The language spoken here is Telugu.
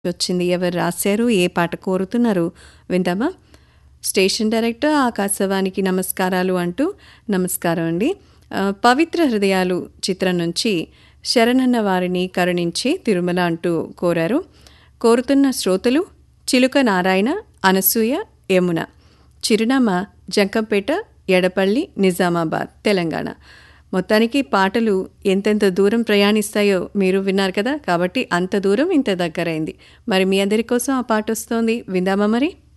వచ్చింది ఎవరు రాశారు ఏ పాట కోరుతున్నారు విందామా స్టేషన్ డైరెక్టర్ ఆకాశవాణికి నమస్కారాలు అంటూ నమస్కారం అండి ఆ, పవిత్ర హృదయాలు చిత్రం నుంచి శరణన్న వారిని కరుణించి తిరుమల అంటూ కోరారు కోరుతున్న శ్రోతలు చిలుక నారాయణ అనసూయ యమున చిరునామా జంకంపేట ఎడపల్లి నిజామాబాద్ తెలంగాణ మొత్తానికి పాటలు ఎంతెంత దూరం ప్రయాణిస్తాయో మీరు విన్నారు కదా కాబట్టి అంత దూరం ఇంత దగ్గరైంది మరి మీ అందరి కోసం ఆ పాట వస్తోంది విందామా మరి